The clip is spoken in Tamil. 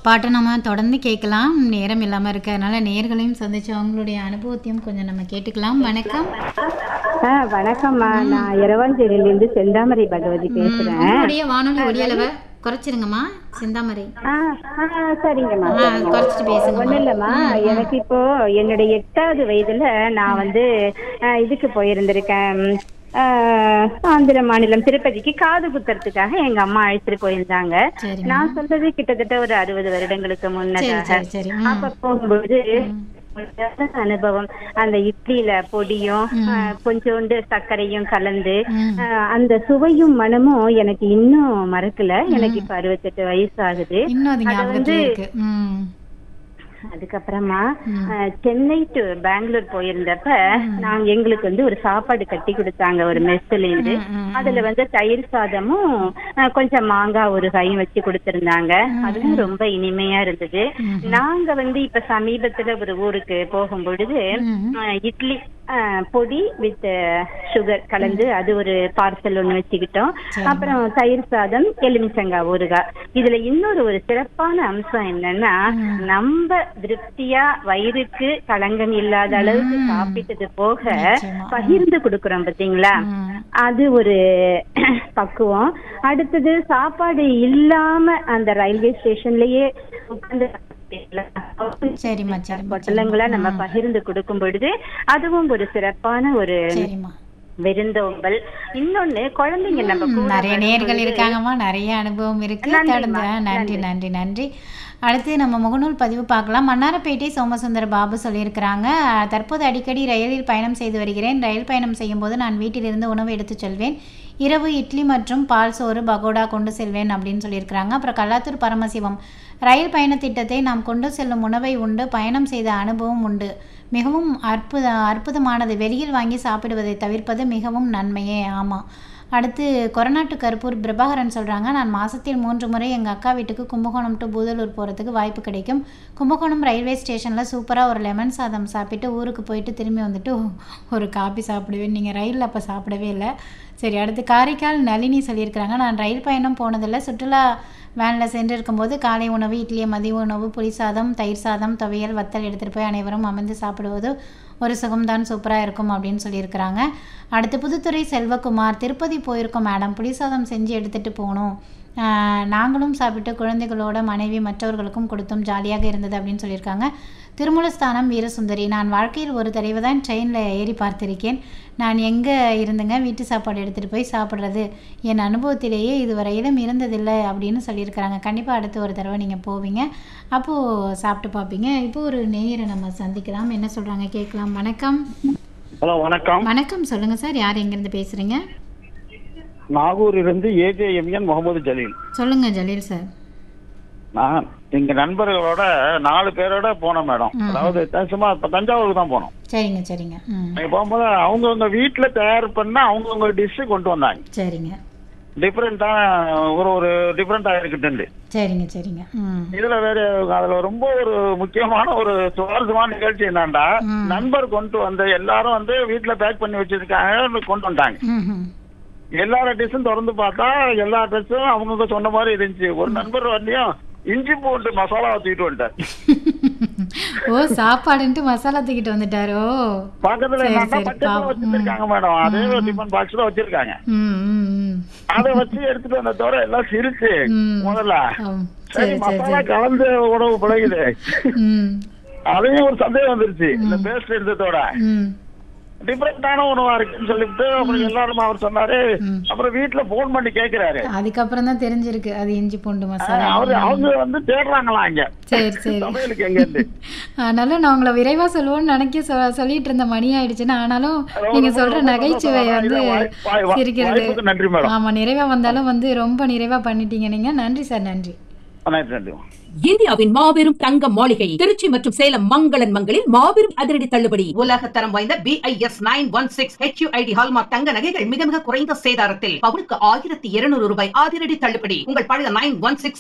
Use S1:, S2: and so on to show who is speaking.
S1: பாட்டை நம்ம தொடர்ந்து கேட்கலாம் நேரம் இல்லாமல் இருக்கிறதுனால நேர்களையும் சந்திச்சு அவங்களுடைய அனுபவத்தையும் கொஞ்சம் நம்ம கேட்டுக்கலாம் வணக்கம்
S2: ஆ வணக்கம்மா நான் இரவாஞ்சேரியிலேருந்து செந்தாமரை பகவதி பேசுறேன்
S1: உங்களுடைய வானொலி ஒளியளவை குறைச்சிருங்கம்மா செந்தாமரை
S2: ஆ ஆ சரிங்கம்மா
S1: ஆ, குறைச்சிட்டு பேசுங்க
S2: ஒன்றும் இல்லைம்மா எனக்கு இப்போ என்னுடைய எட்டாவது வயதுல நான் வந்து ஆ, இதுக்கு போயிருந்திருக்கேன் ஆ, ஆந்திர மாநிலம் திருப்பதிக்கு காது குத்துறதுக்காக எங்க அம்மா அழைச்சிட்டு போயிருந்தாங்க
S1: சரிம்மா
S2: நான் சொல்றது கிட்டத்தட்ட ஒரு அறுபது வருடங்களுக்கு
S1: சரி
S2: முன்னதாக
S1: சரி சரி ம்.
S2: அப்ப போகும்போது ஒரு அனுபவம் அந்த இட்லியில பொடியும் ஆ, கொஞ்சோண்டு சர்க்கரையும் கலந்து
S1: ம்.
S2: ஆ, அந்த சுவையும் மனமும் எனக்கு இன்னும் மறக்கல எனக்கு இப்ப அறுபத்தெட்டு வயசு ஆகுது
S1: இன்னும் அது
S2: அது
S1: ஞாபகத்துல
S2: வந்து-
S1: இருக்கு ம்
S2: அதுக்கப்புறமா ஆ, சென்னை டு பெங்களூர் போயிருந்தப்ப நாங்க எங்களுக்கு வந்து ஒரு சாப்பாடு கட்டி கொடுத்தாங்க ஒரு மெஸ்ல இருந்து
S1: ம், ம்,
S2: அதுல வந்து தயிர் சாதமும் ஆ, கொஞ்சம் மாங்காய் ஊறுகாயும் வச்சு கொடுத்திருந்தாங்க அதுவும் ரொம்ப இனிமையா இருந்தது
S1: ம்.
S2: நாங்க வந்து இப்ப சமீபத்துல ஒரு ஊருக்கு போகும் பொழுது
S1: ம்.
S2: ஆ, இட்லி ஆ, பொடி வித் சுகர் கலந்து அது ஒரு பார்சல் ஒண்ணு வச்சுக்கிட்டோம்
S1: சரி.
S2: அப்புறம் தயிர் சாதம் எலுமிச்சங்காய் ஊறுகாய் இதுல இன்னொரு ஒரு சிறப்பான அம்சம் என்னன்னா நம்ம திருப்தியா வயிறுக்கு களங்கம் இல்லாத அளவுக்கு சாப்பிட்டது போக
S1: நிச்சயமா.
S2: பகிர்ந்து கொடுக்கறோம் பாத்தீங்களா
S1: ம்.
S2: அது ஒரு பக்குவம் அடுத்தது சாப்பாடு இல்லாம அந்த ரயில்வே ஸ்டேஷன்லயே உட்கார்ந்து
S1: சரிம்மா சரிம்மா
S2: பொட்டலங்களை நம்ம பகிர்ந்து கொடுக்கும் பொழுது அதுவும் ஒரு சிறப்பான ஒரு
S1: சரிம்மா
S2: விருந்தோம்பல் இன்னொன்னு குழந்தைங்க நம்ம
S1: ம்,
S2: கூட
S1: நிறைய நேர்கள்
S2: வரும்பொழுது-
S1: இருக்காங்கம்மா நிறைய அனுபவம் இருக்கு
S2: நன்றிம்மா,
S1: தொடர்ந்து ஆ, நன்றி நன்றி நன்றி அடுத்து நம்ம முகநூல் பதிவு பார்க்கலாம் மன்னாரப்பேட்டை சோமசுந்தர பாபு சொல்லியிருக்கிறாங்க தற்போது அடிக்கடி ரயிலில் பயணம் செய்து வருகிறேன் ரயில் பயணம் செய்யும்போது நான் வீட்டிலிருந்து உணவு எடுத்துச் செல்வேன் இரவு இட்லி மற்றும் பால் சோறு பகோடா கொண்டு செல்வேன் அப்படின்னு சொல்லியிருக்கிறாங்க அப்புறம் கல்லாத்தூர் பரமசிவம் ரயில் பயண திட்டத்தை நாம் கொண்டு செல்லும் உணவை உண்டு பயணம் செய்த அனுபவம் உண்டு மிகவும் அற்புத அற்புதமானது வெளியில் வாங்கி சாப்பிடுவதை தவிர்ப்பது மிகவும் நன்மையே ஆமாம் அடுத்து கொரநாட்டு கருப்பூர் பிரபாகரன் சொல்கிறாங்க நான் மாதத்தில் மூன்று முறை எங்கள் அக்கா வீட்டுக்கு கும்பகோணம் டு பூதலூர் போகிறதுக்கு வாய்ப்பு கிடைக்கும் கும்பகோணம் ரயில்வே ஸ்டேஷனில் சூப்பராக ஒரு லெமன் சாதம் சாப்பிட்டு ஊருக்கு போயிட்டு திரும்பி வந்துட்டு ஒரு காபி சாப்பிடுவேன் நீங்கள் ரயிலில் அப்போ சாப்பிடவே இல்லை சரி அடுத்து காரைக்கால் நளினி சொல்லியிருக்கிறாங்க நான் ரயில் பயணம் போனதில்லை சுற்றுலா வேனில் சென்று இருக்கும்போது காலை உணவு இட்லி மதிய உணவு புளி சாதம் தயிர் சாதம் துவையல் வத்தல் எடுத்துகிட்டு போய் அனைவரும் அமர்ந்து சாப்பிடுவது ஒரு சுகம்தான் சூப்பராக இருக்கும் அப்படின்னு சொல்லியிருக்கிறாங்க அடுத்து புதுத்துறை செல்வகுமார் திருப்பதி போயிருக்கோம் மேடம் புளி சாதம் செஞ்சு எடுத்துகிட்டு போனோம் ஆஹ் நாங்களும் சாப்பிட்டு குழந்தைகளோட மனைவி மற்றவர்களுக்கும் கொடுத்தோம் ஜாலியாக இருந்தது அப்படின்னு சொல்லியிருக்காங்க திருமூலஸ்தானம் வீரசுந்தரி நான் வாழ்க்கையில் ஒரு தடவை தான் ட்ரெயினில் ஏறி பார்த்திருக்கேன் நான் எங்கே இருந்துங்க வீட்டு சாப்பாடு எடுத்துகிட்டு போய் சாப்பிட்றது என் அனுபவத்திலேயே இதுவரையிலும் இருந்ததில்லை அப்படின்னு சொல்லியிருக்கிறாங்க கண்டிப்பாக அடுத்து ஒரு தடவை நீங்கள் போவீங்க அப்போது சாப்பிட்டு பார்ப்பீங்க இப்போ ஒரு நேயரை நம்ம சந்திக்கலாம் என்ன சொல்கிறாங்க கேட்கலாம் வணக்கம்
S3: ஹலோ வணக்கம்
S1: வணக்கம் சொல்லுங்கள் சார் யார் எங்கேருந்து பேசுகிறீங்க
S3: நாகூரிலிருந்து ஏஜேஎம்என் முகமது ஜலீல்
S1: சொல்லுங்கள் ஜலீல் சார்
S3: நான் எங்க நண்பர்களோட நாலு பேரோட போனோம் மேடம்
S1: ம்.
S3: அதாவது த- சும்மா இப்ப தஞ்சாவூருக்கு தான் போனோம்
S1: சரிங்க சரிங்க ம்
S3: அங்க போகும்போது அவங்கவுங்க வீட்டுல தயார் பண்ண அவங்கவுங்க டிஷ் கொண்டு வந்தாங்க
S1: சரிங்க
S3: டிஃப்ரெண்டா ஒரு ஒரு டிஃப்ரெண்டா இருக்குட்டு
S1: சரிங்க சரிங்க ம்
S3: இதுல வேற அதுல ரொம்ப ஒரு முக்கியமான ஒரு சுவாரஸ்யமான நிகழ்ச்சி என்னன்னா
S1: ம்.
S3: நண்பர் கொண்டு வந்த எல்லாரும் வந்து வீட்டுல பேக் பண்ணி வச்சிருக்காங்க கொண்டு வந்துட்டாங்க
S1: ம்ஹும்.
S3: எல்லா டிஷ்ஷும் திறந்து பார்த்தா எல்லா ட்ரெஸ்ஸும் அவங்கவுங்க சொன்ன மாதிரி இருந்துச்சு ஒரு நண்பர் வண்டியும் இஞ்சி பூண்டு மசாலா தூக்கிட்டு வந்துட்டார்
S1: ஓ சாப்பாடுன்ட்டு மசாலா தூக்கிட்டு வந்துட்டாரோ
S3: பக்கத்துல
S1: சரி,
S3: என்னன்னா
S1: சரி,
S3: பக்கத்துல
S1: பாவம்.
S3: வச்சிருக்காங்க மேடம் அதே ஒரு டிஃபன் பாக்ஸ்ல வச்சிருக்காங்க
S1: ம் ம் ம்
S3: அதை வச்சு எடுத்துட்டு வந்த தவிர எல்லாம் சிரிச்சு
S1: ம்.
S3: முதல்ல
S1: ஆம்.
S3: சரி
S1: சரி சரி
S3: மசாலா
S1: சரி
S3: கலந்து உணவு பழகுது
S1: ம்
S3: அதையும் ஒரு சந்தேகம் வந்துருச்சு இந்த பேஸ்ட் இருந்ததோட
S1: ம்
S3: டிஃபரெண்டான உணவா இருக்குன்னு சொல்லிட்டு அப்புறம் எல்லாரும் அவர் சொன்னாரு
S1: ம்.
S3: அப்புறம் வீட்டுல போன் பண்ணி கேக்குறாரு
S1: அதுக்கப்புறம் தான் தெரிஞ்சிருக்கு அது இஞ்சி பூண்டு மசாலா
S3: அவரு அவங்க வந்து தேடுறாங்களா அங்க
S1: சரி சரி
S3: சமையலுக்கு எங்க இருந்து
S1: ஆனாலும் நான் உங்களை விரைவா சொல்லுவோம்னு நினைக்க சொ- சொல்லிட்டு இருந்த மணி ஆயிடுச்சுன்னு ஆனாலும் நீங்க சொல்ற நகைச்சுவை வந்து சிரிக்கிறது
S3: வாய்ப்புக்கு நன்றி மேடம்
S1: ஆமா நிறைவா வந்தாலும் வந்து ரொம்ப நிறைவா பண்ணிட்டீங்க நீங்க நன்றி சார் நன்றி
S3: நன்றி நன்றி
S4: இந்தியாவின் மாபெரும் தங்க மாளிகை திருச்சி மற்றும் சேலம் மங்களன் மங்களில் மாபெரும் அதிரடி தள்ளுபடி
S5: உலக தரம் வாய்ந்த BIS nine one six HUID hallmark தங்க நகைகள் மிக மிக குறைந்த சேதாரத்தில் பவுனுக்கு ஆயிரத்தி இருநூறு ரூபாய் அதிரடி தள்ளுபடி உங்கள் பழைய நைன் ஒன் சிக்ஸ்